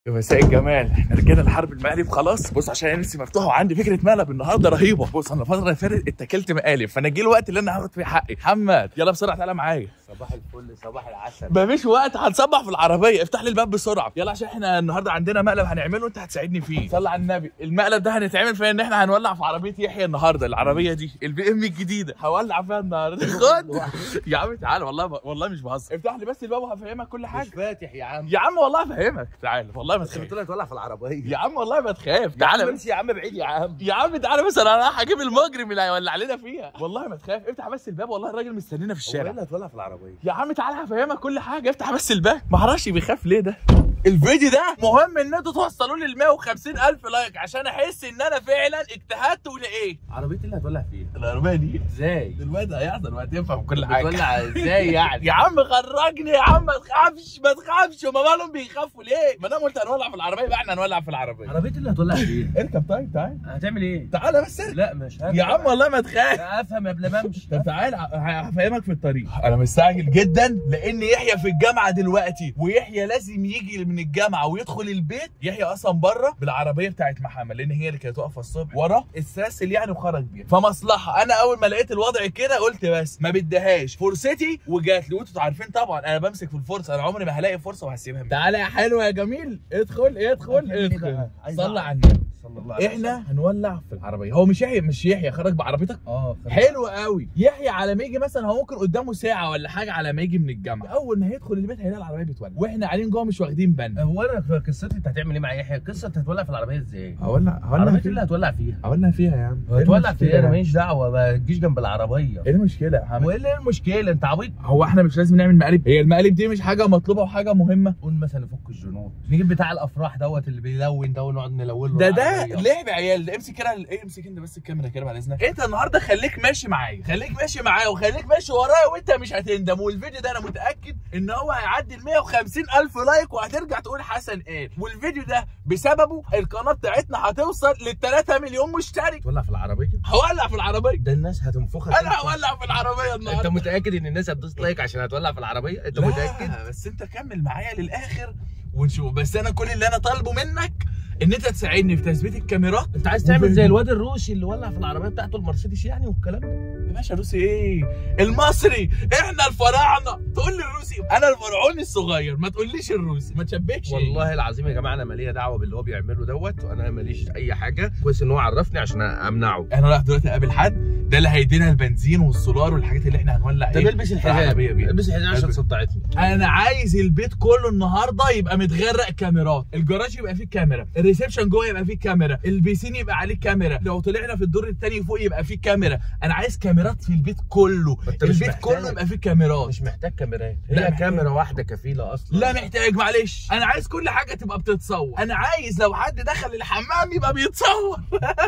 يا مساء الجمال احنا رجعنا الحرب المقالب خلاص بص عشان انا لسه مفتوحه وعندي فكره مقلب النهارده رهيبه بص انا الفتره اللي فاتت اتكلت مقالب فانا جه الوقت اللي انا هاخد فيه حقي محمد يلا بسرعه تعالى معايا صباح الفل صباح العسل مفيش وقت هنصبح في العربيه افتح لي الباب بسرعه يلا عشان احنا النهارده عندنا مقلب هنعمله انت هتساعدني فيه صلي على النبي المقلب ده هنتعمل فيه ان احنا هنولع في عربيه يحيى النهارده العربيه دي البي ام الجديده هولع فيها النهارده خد يا عم تعالى والله ب... والله مش بهزر افتح لي بس الباب وهفهمك كل مش حاجه فاتح يا عم يا عم والله هفهمك تعالى والله ما انت تخاف بتقول هتولع في العربيه يا عم والله ما تخاف تعالى تعالى بس امشي يا عم بعيد يا عم يا عم تعالى بس انا رايح اجيب المجرم اللي هيولع علينا فيها والله ما تخاف افتح بس الباب والله الراجل مستنينا في هو ايه الشارع اللي هتولع في العربيه يا عم تعالى هفهمك كل حاجه افتح بس الباب ما اعرفش بيخاف ليه ده الفيديو ده مهم ان انتوا توصلوا لي ال 150 الف لايك عشان احس ان انا فعلا اجتهدت ولقيت عربيه اللي هتولع فيها العربيه دي ازاي دلوقتي هيحصل وهتفهم كل حاجه بتولع ازاي يعني يا عم خرجني يا عم ما تخافش ما تخافش هما مالهم بيخافوا ليه؟ ما دام قلت هنولع في العربيه يبقى احنا هنولع في العربيه عربيه اللي هتولع فيها اركب طيب تعال هتعمل ايه تعالى بس لا مش هفهم يا عم والله ما تخاف افهم قبل ما امشي طب تعالى ه- هفهمك في الطريق انا مستعجل جدا لان يحيى في الجامعه دلوقتي ويحيى لازم يجي من الجامعه ويدخل البيت يحيى اصلا بره بالعربيه بتاعت محمد لان هي اللي كانت واقفه الصبح ورا استرسل يعني وخرج بيها فمصلحه انا اول ما لقيت الوضع كده قلت بس ما بديهاش فرصتي وجات لي وانتوا عارفين طبعا انا بمسك في الفرصه انا عمري ما هلاقي فرصه وهسيبها تعالى يا حلو يا جميل ادخل ادخل هتعمل إيه ادخل بقى؟ عايز صلى أعرف. على النبي صلى الله عليه وسلم. احنا هنولع في العربيه هو مش يحيى مش يحيى خرج بعربيتك اه خلاص. حلو قوي يحيى على ما يجي مثلا هو ممكن قدامه ساعه ولا حاجه على ما يجي من الجامعه اول ما هيدخل البيت هيلاقي العربيه بتولع واحنا قاعدين جوه مش واخدين بالنا هو انا في قصتي انت هتعمل ايه مع يحيى قصه انت هتولع في العربيه ازاي هولع عربيه اللي هتولع فيها هولع فيها يا عم هتولع فيها انا ماليش دعوه ما تجيش جنب العربيه ايه المشكله يا محمد وايه اللي المشكله انت عبيط هو احنا مش لازم نعمل مقالب هي المقالب دي مش حاجه مطلوبه وحاجه مهمه قول مثلا نفك الجنود نجيب بتاع الافراح دوت اللي بيلون ده ونقعد نلون له ده ده العربية. لعب عيال ده امسك كده ايه امسك انت بس الكاميرا كده بعد اذنك انت النهارده خليك ماشي معايا خليك ماشي معايا وخليك ماشي ورايا وانت مش هتندم والفيديو ده انا متاكد ان هو هيعدي ال 150 الف لايك وهترجع تقول حسن ايه والفيديو ده بسببه القناه بتاعتنا هتوصل لل 3 مليون مشترك تولع في العربيه هولع في العربيه ده الناس هتنفخك انا هولع في العربيه انت النهارده متاكد ان الناس هتدوس لايك عشان هتولع في العربيه انت متاكد لا بس انت كمل معايا للاخر ونشوف بس انا كل اللي انا طالبه منك ان انت تساعدني في تثبيت الكاميرات انت عايز تعمل زي الواد الروسي اللي ولع في العربيه بتاعته المرسيدس يعني والكلام ده يا باشا روسي ايه المصري احنا الفراعنه تقول لي الروسي انا الفرعوني الصغير ما تقوليش الروسي ما تشبهش والله العظيم يا جماعه انا ماليه دعوه باللي هو بيعمله دوت وانا ماليش اي حاجه كويس ان هو عرفني عشان امنعه انا رايح دلوقتي اقابل حد ده اللي هيدينا البنزين والسولار والحاجات اللي احنا هنولع طب ايه البس في الحجاب العربية بيها. البس الحجاب عشان البس. صدعتني انا عايز البيت كله النهارده يبقى متغرق كاميرات الجراج يبقى فيه كاميرا الريسبشن جوه يبقى فيه كاميرا البيسين يبقى عليه كاميرا لو طلعنا في الدور الثاني فوق يبقى فيه كاميرا انا عايز كاميرات في البيت كله انت مش البيت محتاج. كله يبقى فيه كاميرات مش محتاج كاميرات لا هي محتاج. كاميرا واحده كفيله اصلا لا محتاج معلش انا عايز كل حاجه تبقى بتتصور انا عايز لو حد دخل الحمام يبقى بيتصور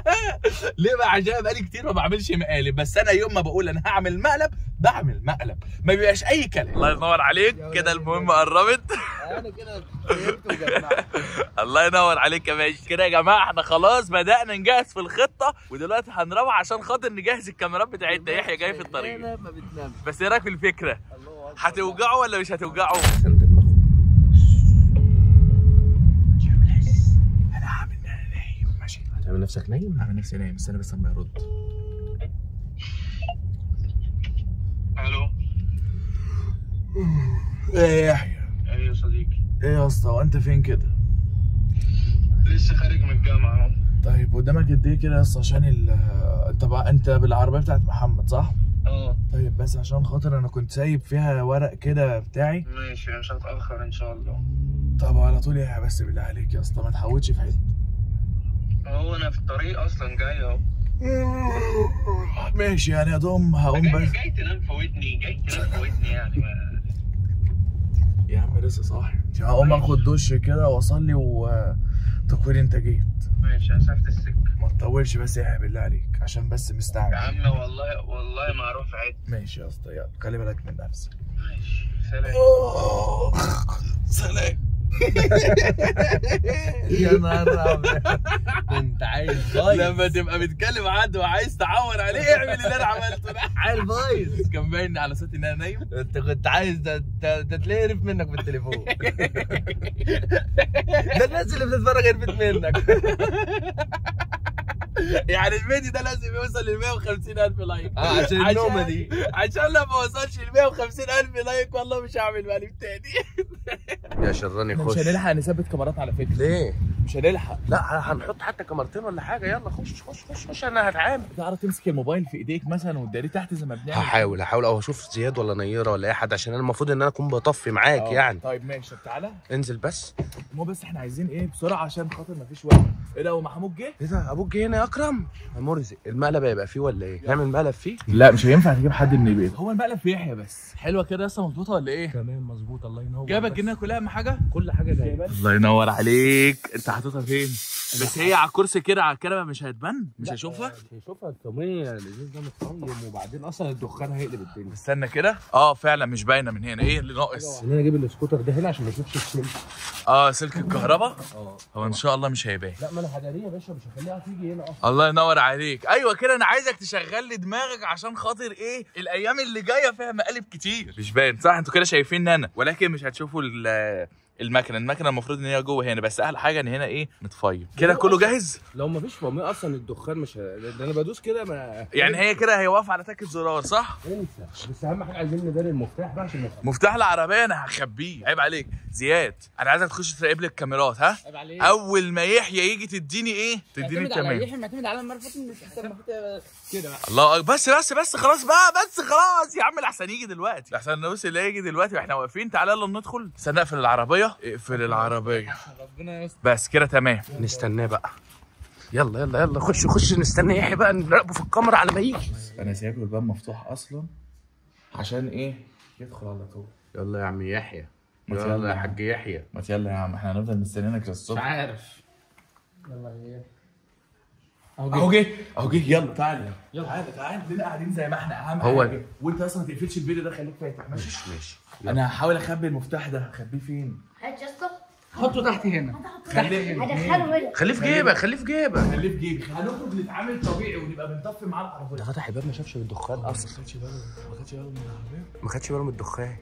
ليه بقى عشان بقالي كتير ما بعملش مقالب بس انا يوم ما بقول انا هعمل مقلب بعمل مقلب ما بيبقاش اي كلام الله ينور عليك كده المهمه قربت انا كده فهمت وجمعت الله ينور عليك يا باشا كده يا جماعه احنا خلاص بدانا نجهز في الخطه ودلوقتي هنروح عشان خاطر نجهز الكاميرات بتاعتنا يحيى جاي في الطريق ما بتنام بس ايه رايك في الفكره هتوجعه ولا مش هتوجعه انا هعمل ان انا نايم ماشي هتعمل نفسك نايم هعمل نفسي نايم استنى بس اما يرد الو ايه يا يحيى ايوه يا صديقي ايه يا اسطى وانت فين كده لسه خارج من الجامعه اهو طيب قدامك قد ايه كده يا اسطى عشان ال انت بقى انت بالعربيه بتاعت محمد صح اه طيب بس عشان خاطر انا كنت سايب فيها ورق كده بتاعي ماشي مش هتاخر ان شاء الله طب على طول يا يحيى بس بالله عليك يا اسطى ما تحوتش في حته اهو انا في الطريق اصلا جاي اهو ماشي يعني يا دوم هقوم جاي, بس جاي تنام في ودني جاي تنام في ودني يعني ما يا عم لسه صاحي هقوم اخد دش كده واصلي وتكوين انت جيت ماشي مسافه السكه ما تطولش بس يا يحيى بالله عليك عشان بس يا مستعجل عم والله والله ما اروح عد ماشي يا اسطى يلا خلي بالك من نفسك ماشي سلام سلام يا نهار ابيض ده انت عايز بايظ لما تبقى بتكلم حد وعايز تعور عليه اعمل اللي انا عملته ده عايز بايظ كان باين على صوتي ان انا نايم انت كنت عايز ده ده ده تلاقيه قرف منك بالتليفون ده الناس اللي بتتفرج قرفت منك يعني الفيديو ده لازم يوصل ل 150 الف لايك اه عشان النومه دي عشان لما ما وصلش ل 150 الف لايك والله مش هعمل مقلب تاني يا شراني مش خش هنلحق نثبت كاميرات على فكره ليه؟ مش هنلحق لا هنحط حتى كاميرتين ولا حاجه يلا خش خش خش خش انا هتعامل تعرف تمسك الموبايل في ايديك مثلا وتداريه تحت زي ما بنعمل هحاول هحاول او اشوف زياد ولا نيره ولا اي حد عشان انا المفروض ان انا اكون بطفي معاك آه، يعني طيب ماشي طب تعالى انزل بس مو بس احنا عايزين ايه بسرعه عشان خاطر مفيش وقت ايه ده هو محمود جه ايه ده ابوك جه هنا يا اكرم يا مرزق المقلب هيبقى فيه ولا ايه نعمل مقلب فيه لا مش هينفع تجيب حد من البيت هو المقلب في يحيى بس حلوه كده لسه مظبوطه ولا ايه تمام مظبوط الله ينور جابك هنا كلها اهم حاجه كل حاجه جايه الله ينور عليك انت حاططها فين بس هي على الكرسي كده على الكنبه مش هتبان مش هيشوفها مش هيشوفها الطعميه الازاز ده متقيم وبعدين اصلا الدخان هيقلب الدنيا استنى كده اه فعلا مش باينه من هنا ايه اللي ناقص ان انا اجيب السكوتر ده هنا عشان ما اشوفش السلك اه سلك الكهرباء اه هو ان شاء الله مش هيبان لا ما انا هداريه يا باشا مش هخليها تيجي هنا اصلا الله ينور عليك ايوه كده انا عايزك تشغل لي دماغك عشان خاطر ايه الايام اللي جايه فيها مقالب كتير مش باين صح انتوا كده شايفين انا ولكن مش هتشوفوا ال- المكنه المكنه المفروض ان هي جوه هنا بس احلى حاجه ان هنا ايه متفيم كده كله جاهز لو ما فيش طعميه اصلا الدخان مش ه... ده انا بدوس كده ما يعني هي كده هي واقفه على تكه زرار صح انسى بس اهم حاجه عايزين نداري المفتاح بقى عشان نفهم مفتاح العربيه انا هخبيه عيب عليك زياد انا عايزك تخش تراقب لي الكاميرات ها عيب عليك اول ما يحيى يجي تديني ايه تديني معتمد على كمان يحيى معتمد على المره اللي فاتت إن تحسب المفروض كده بقى الله أكبر. بس بس بس خلاص بقى بس خلاص يا عم الاحسن يجي دلوقتي الاحسن نبص اللي يجي دلوقتي واحنا واقفين تعالى يلا ندخل استنى اقفل العربيه اقفل العربيه ربنا يستر بس كده تمام نستناه بقى يلا يلا يلا خش خش نستنى يحيى بقى نراقبه في الكاميرا على ما يجي انا سايب له الباب مفتوح اصلا عشان ايه يدخل على طول يلا يا عم يحيى ما يلا يلا. يا حاج يحيى ما يلا يا عم احنا هنفضل مستنيينك مش للصبح عارف يلا ايه اهو جه اهو جه يلا تعالى يلا تعالى تعالى كلنا قاعدين زي ما احنا اهم هو حاجة. ده. وانت اصلا ما تقفلش الفيديو ده خليك فاتح ماشي ماشي انا هحاول اخبي المفتاح ده اخبيه فين هات يا اسطى حطه تحت هنا خليه هدخله هنا خليه في جيبك خليه في جيبك خليه في جيبي هنخرج نتعامل طبيعي ونبقى بنطفي معاه العربيه ده فتح الباب ما شافش الدخان اصلا خدش باله ما خدش باله من العربيه ما خدش باله من الدخان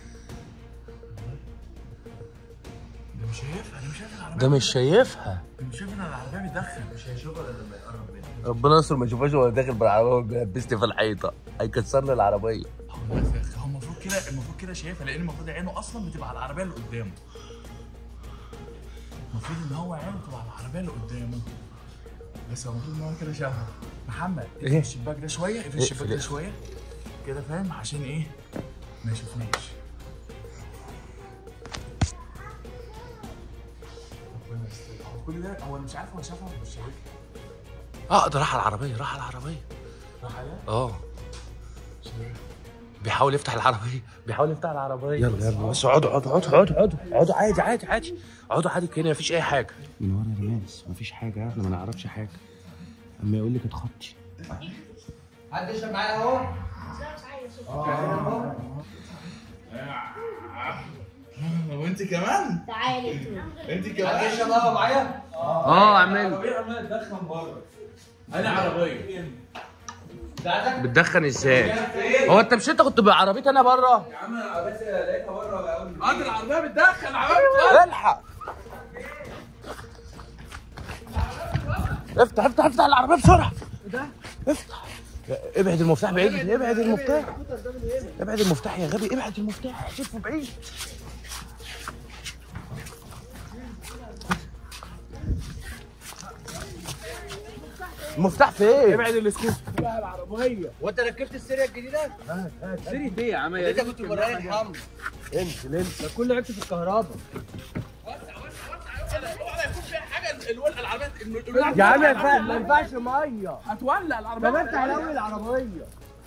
ده مش شايفها ده مش شايف العربيه ده مش شايفها ده مش شايف ان العربيه بتدخن مش هيشوفها غير لما يقرب منها ربنا يستر ما يشوفهاش وهو داخل بالعربيه وبيلبسني في الحيطه هيكسر لي العربيه هو هو المفروض كده المفروض كده شايفها لان المفروض عينه اصلا بتبقى على العربيه اللي قدامه المفروض ان هو عينه تبقى على العربيه اللي قدامه بس هو المفروض ان هو كده شافها محمد اقفل إيه؟ الشباك ده شويه اقفل الشباك ده شويه كده فاهم عشان ايه ما يشوفناش ربنا يستر. هو كل ده هو مش عارف هو شافها ولا مش شايفها اه ده راح على العربيه راح على العربيه راح عليها اه بيحاول يفتح العربيه بيحاول يفتح العربيه يلا يلا بس اقعدوا اقعدوا اقعدوا اقعدوا اقعدوا اقعدوا عادي عادي عادي اقعدوا عادي كده مفيش اي حاجه من ورا يا ناس مفيش حاجه احنا ما نعرفش حاجه اما يقول لك اتخطي حد يشرب معايا اهو وانت كمان تعالى انت حد كمان يشرب قهوه معايا اه اعمل انا عربيه بتاعتك بتدخن ازاي هو انت مش انت كنت بعربيتي انا بره اه دي العربيه بتدخل العربيه الحق افتح افتح افتح العربيه بسرعه افتح ابعد المفتاح بعيد ابعد المفتاح ابعد المفتاح يا غبي ابعد المفتاح شوفه بعيد المفتاح فين؟ ابعد السكوت وانت ركبت السيريا الجديده؟ سيريا ايه يا عم انت كنت مرايح حمر انزل انزل ده كله عيبته في الكهرباء يا عم ما ينفعش ميه هتولع العربيه ده انت هلاوي العربيه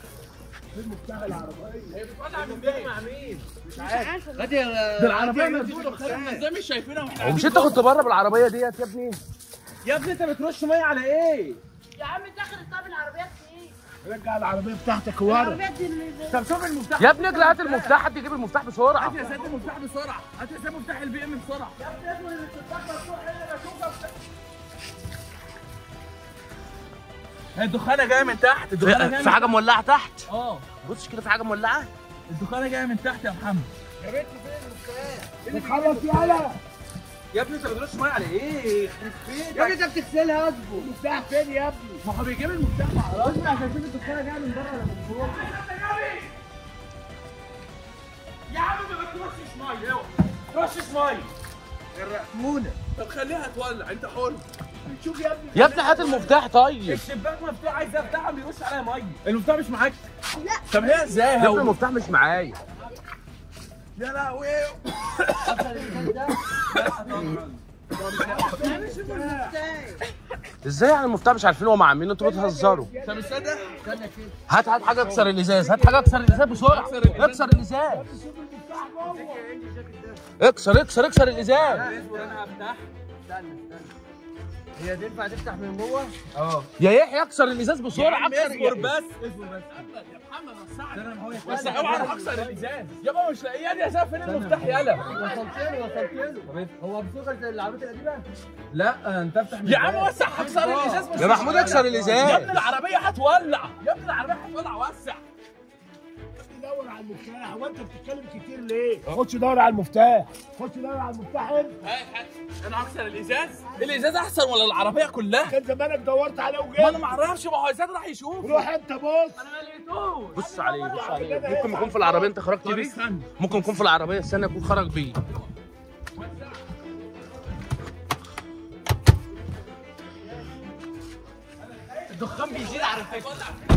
هات يا ده العربيه مسدوده احنا ازاي مش شايفينها واحنا ومش انت كنت بره بالعربيه ديت يا ابني؟ يا ابني انت بترش ميه على ايه؟ يا عم دخل الطاب العربيات ايه؟ رجع العربيه بتاعتك ورا العربيات دي اللي طب شوف المفتاح يا ابني اجري هات المفتاح حد يجيب المفتاح بسرعه هات يا سيدي المفتاح بسرعه هات يا سيدي مفتاح البي ام بسرعه الدخانه جايه من تحت الدخانه جايه في من حاجه مولعه تحت اه بص كده في حاجه مولعه الدخانه جايه من تحت يا محمد بتخلص يالا يا ابني انت بترش ميه على ايه يا ابني انت بتغسلها اصبر المفتاح فين يا ابني؟ ما هو بيجيب المفتاح مع اصبر عشان تشوف الدخانه جايه من بره ولا من جوه يا عم ما ترشش ميه اوعى رشش ميه الرقمونه طب خليها تولع انت حر شوف يا ابني يا ابني هات المفتاح طيب الشباك مفتوح عايز افتحها بيرش عليا ميه المفتاح مش معاك لا طب هي ازاي يا ابني هو المفتاح مش معايا يا لهوي ازاي يعني المفتاح مش عارفين هو مع مين انتوا بتهزروا طب استنى هات هات حاجه اكسر الازاز هات حاجه اكسر الازاز بسرعه اكسر الازاز اكسر اكسر اكسر الازاز هي تنفع تفتح من جوه؟ يا يحيى اكسر الازاز بسرعه اكسر اصبر بس اصبر بس يا محمد وسعني بس اوعى انا هكسر الازاز يابا مش لاقيها يا زلمه فين المفتاح يالا وصلت له وصلت له هو بسوق زي العربيات القديمه؟ لا انت افتح من يا عم وسع هكسر الازاز مش يا محمود اكسر يا الازاز ابني العربيه هتولع يا ابني العربيه هتولع وسع دور على المفتاح هو انت بتتكلم كتير ليه؟ خدش دور على المفتاح خدش دور على المفتاح انت انا هكسر الازاز الازاز احسن ولا العربيه كلها كان زمانك دورت عليه ما انا وجاي ما اعرفش ما هو الازاز راح يشوف روح انت بص انا ما لقيتوش بص عليه بص عليه ممكن يكون في العربيه انت خرجت طب بيه استنى ممكن يكون في العربيه استنى يكون خرج بيه الدخان بيزيد على فكره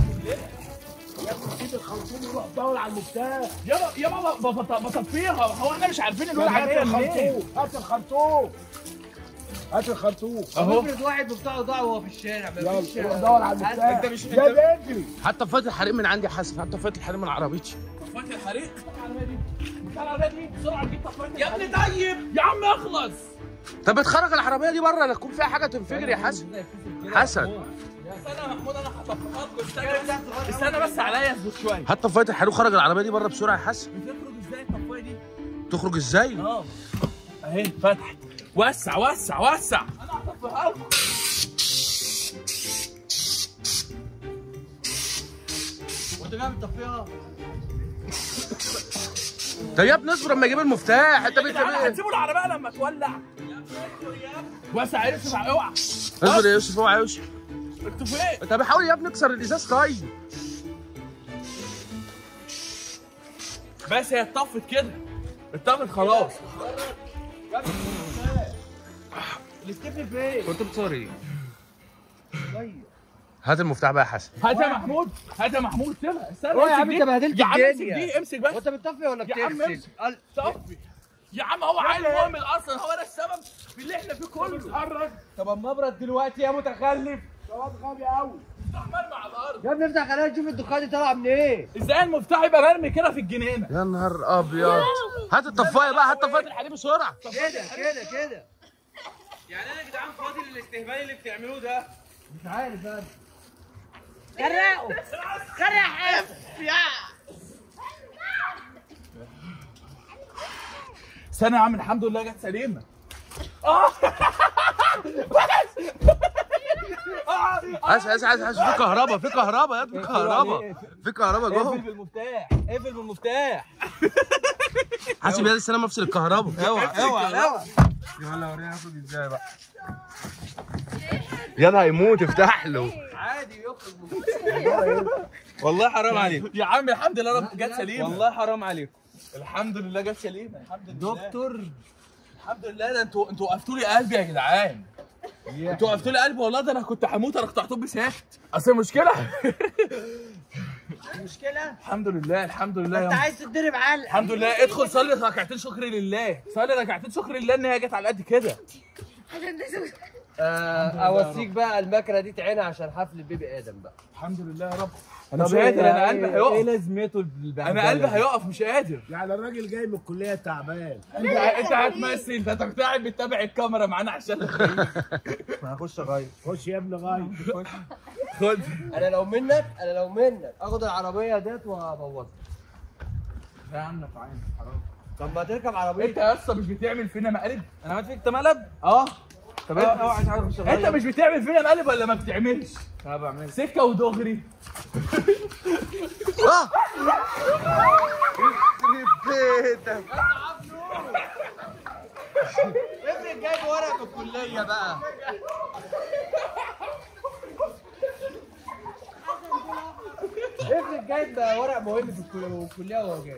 سيب الخرطوم وروح دور على المفتاح يابا يابا ب- ب- بطفيها هو احنا مش عارفين هات العربيه منين الخرطوم هات الخرطوم هات الخرطوم اهو افرض واحد مفتاحه ضاع وهو في الشارع مفيش يلا روح دور على المفتاح انت مش- يا انت- بنتي حتى طفيت الحريق من عندي يا حسن حتى طفيت الحريق من عربيتي طفيت الحريق العربيه دي بتاع العربيه دي بسرعه جيب طفيت يا ابني طيب يا عم اخلص طب اتخرج العربيه دي بره لا تكون فيها حاجه تنفجر يا حسن حسن استنى يا محمود انا هطفيها لكم استنى بس استنى بس عليا اصبر شويه هات طفايه الحريق خرج العربيه دي بره بسرعه يا حسن بتخرج ازاي الطفايه دي تخرج ازاي اه اهي فتحت وسع وسع وسع انا هطفيها لكم وانت جاي مطفيها طب يا ابني اصبر اما اجيب المفتاح انت يا جدعان بتعمل ايه هتسيبوا العربيه لما تولع وسع يوسف اوعى اصبر يا يوسف اوعى يا يوسف انتوا فين؟ طب حاول يا ابني اكسر الازاز طيب بس هي اتطفت كده اتطفت خلاص الاستفن فين؟ كنت بتصور ايه هات المفتاح بقى يا حسن هات يا محمود هات يا محمود سيبها استنى هو يا امسك عم دي. انت بهدلت يا عم امسك الدنيا. دي امسك بس وانت بتطفي ولا يا عم بتغسل؟ امسك طفي يا عم هو عيل مؤمن اصلا هو ده السبب في اللي احنا فيه كله اتحرك طب اما ابرد دلوقتي يا متخلف جواب غبي قوي استحمل مع الارض يا ابني افتح خلينا نشوف الدخان دي طالعه من ايه ازاي المفتاح يبقى مرمي كده في الجنينه يا نهار ابيض هات الطفايه بقى هات طفايه الحريق بسرعه كده كده كده يعني انا يا جدعان فاضي للاستهبال اللي بتعملوه ده مش عارف انا غرقوا غرق استنى يا عم الحمد لله جت سليمه اه اسف اسف اسف اسف في كهرباء في كهرباء يا ابني كهرباء في كهرباء جوه بالمفتاح اقفل بالمفتاح حاسب يا لسه انا افصل الكهرباء اوعى اوعى اوعى يلا ورينا ناخد ازاي بقى يا ده هيموت افتح له عادي يخرج والله حرام عليك يا عم الحمد لله رب جت سليمه والله حرام عليكم الحمد لله جت سليمه الحمد لله دكتور الحمد لله ده انتوا انتوا وقفتوا لي قلبي يا جدعان انتوا وقفتوا لي قلبي والله ده انا كنت هموت انا قطعتهم بساكت اصل المشكله المشكله الحمد لله الحمد لله يا انت م- عايز تتضرب علقه الحمد لله ادخل صلي ركعتين شكر لله صلي ركعتين شكر لله ان هي جت على قد كده آه، اوصيك بقى المكنه دي تعينها عشان حفل البيبي ادم بقى الحمد لله يا رب انا مش قادر انا قلبي ايه هيقف لازمته البهدله انا قلبي هيقف مش قادر يعني الراجل جاي من الكليه تعبان انت انت هتمثل ده انت قاعد بتتابع الكاميرا معانا عشان هخش اغير خش يا ابني غايب خد انا لو منك انا لو منك اخد العربيه ديت وهبوظها يا عم تعالى حرام طب ما تركب انت عربيه يا اسطى مش بتعمل فينا مقالب انا عملت فيك مقلب اه طب انت مش بتعمل فينا مقلب ولا ما بتعملش؟ اه بعمل سكه ودغري افرض جايب ورق في الكليه بقى افرض جايب ورق مهم في الكل- الكليه وهو جاي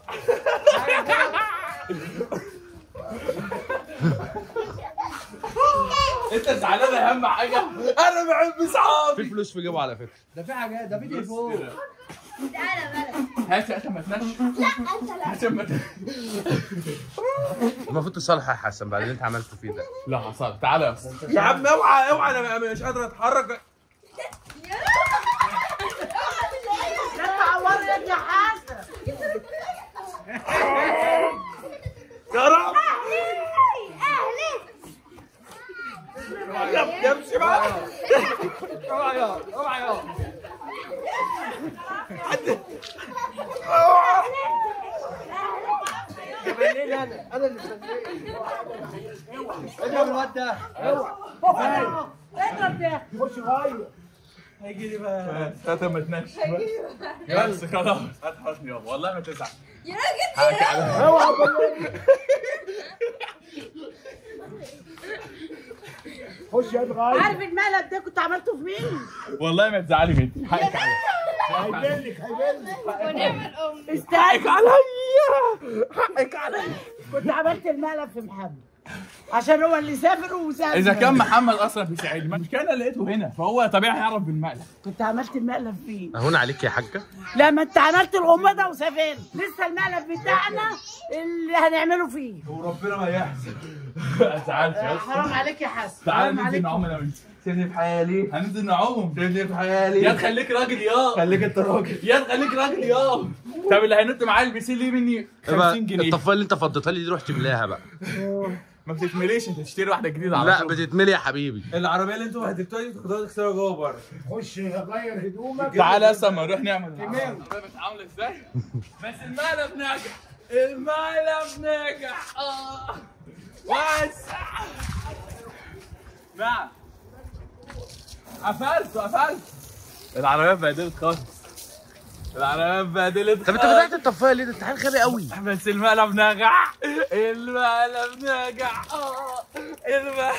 انت زعلان اهم حاجه انا بحب اصحابي في فلوس في جيبه على فكره ده في حاجات ده في تليفون تعالى بلد هات عشان ما تنامش لا انت لا عشان ما تنامش المفروض تصالح يا حسن بعد اللي انت عملته فيه ده لا حصل تعالى يا اسطى يا عم اوعى اوعى انا مش قادر اتحرك لا تعورني يا ابن حسن يا رب اهلي يمشي بقى اوعى يا اوعى يا بالليل انا انا اللي بسميه اضرب الواد ده اضرب ده خش غير هيجي لي بقى هات ما تنامش بس خلاص هات حسني يابا والله ما تزعل يا راجل اوعى بالله. خش يا اتغير عارف المقلب ده كنت عملته في مين؟ والله ما تزعلي مني حقك عليا هيبلك هيبلك استنى عليا حقك عليا كنت عملت المقلب في محمد عشان هو اللي سافر وسافر اذا كان محمد اصلا بيساعدني مش كان أنا لقيته هنا فهو طبيعي هيعرف بالمقلب كنت عملت المقلب فيه اهون عليك يا حاجه لما انت عملت الغمضه وسافرت لسه المقلب بتاعنا اللي هنعمله فيه وربنا ما يحزن ما تزعلش يا اسطى حرام عليك يا حسن تعالى حرام ننزل عليك نعوم انا وانت سيبني في حالي هننزل نعوم سيبني في يا حالي خليك راجل يا خليك انت راجل يا خليك راجل يا طب اللي هينط معايا البسين ليه مني 50 جنيه الطفايه اللي انت فضيتها لي دي روح تملاها بقى ما بتتمليش انت تشتري واحده جديده على لا طول. بتتملي يا حبيبي العربيه اللي انتوا هتبتدوا دي تاخدوها تكسروها جوه بره خش غير هدومك تعالى يا سما نروح نعمل العربية عامله ازاي بس المقلب ناجح المقلب ناجح اه بس نعم قفلت قفلت العربية اتبهدلت خالص العربية اتبهدلت طب انت خالص. بدات الطفايه ليه ده انت عيل غبي قوي بس المقلب ناجح المقلب ناجح اه المقلب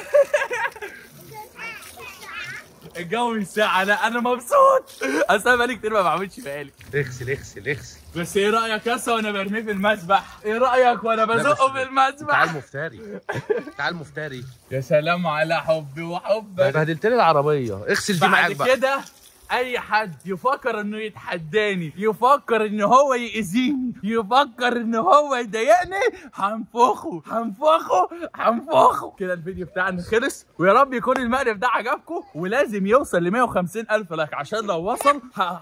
الجو مش ساعة لا انا مبسوط اصل أنا بقالي كتير ما بعملش بقالي اغسل اغسل اغسل بس ايه رايك يا اسطى وانا برميه في المسبح ايه رايك وانا بزقه بس- في المسبح تعال مفتري تعال مفتري يا سلام على حبي وحبك بهدلت لي العربيه اغسل دي معاك بعد بقى كده اي حد يفكر انه يتحداني يفكر ان هو يأذيني يفكر ان هو يضايقني هنفخه هنفخه هنفخه كده الفيديو بتاعنا خلص ويا رب يكون المقلب ده عجبكم ولازم يوصل ل 150 الف لايك عشان لو وصل ه...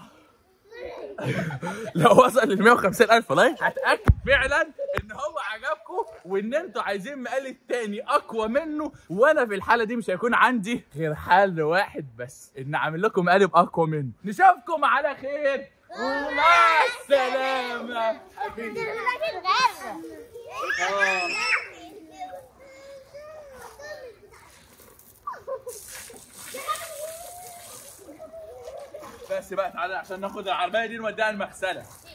لو وصل ل 150 الف لايك هتاكد فعلا ان هو عجبكم وان انتوا عايزين مقالب تاني اقوى منه وانا في الحاله دي مش هيكون عندي غير حل واحد بس ان اعمل لكم مقالب اقوى منه نشوفكم على خير ومع السلامه حبيبي بس بقى تعالى عشان ناخد العربيه دي نوديها المغسله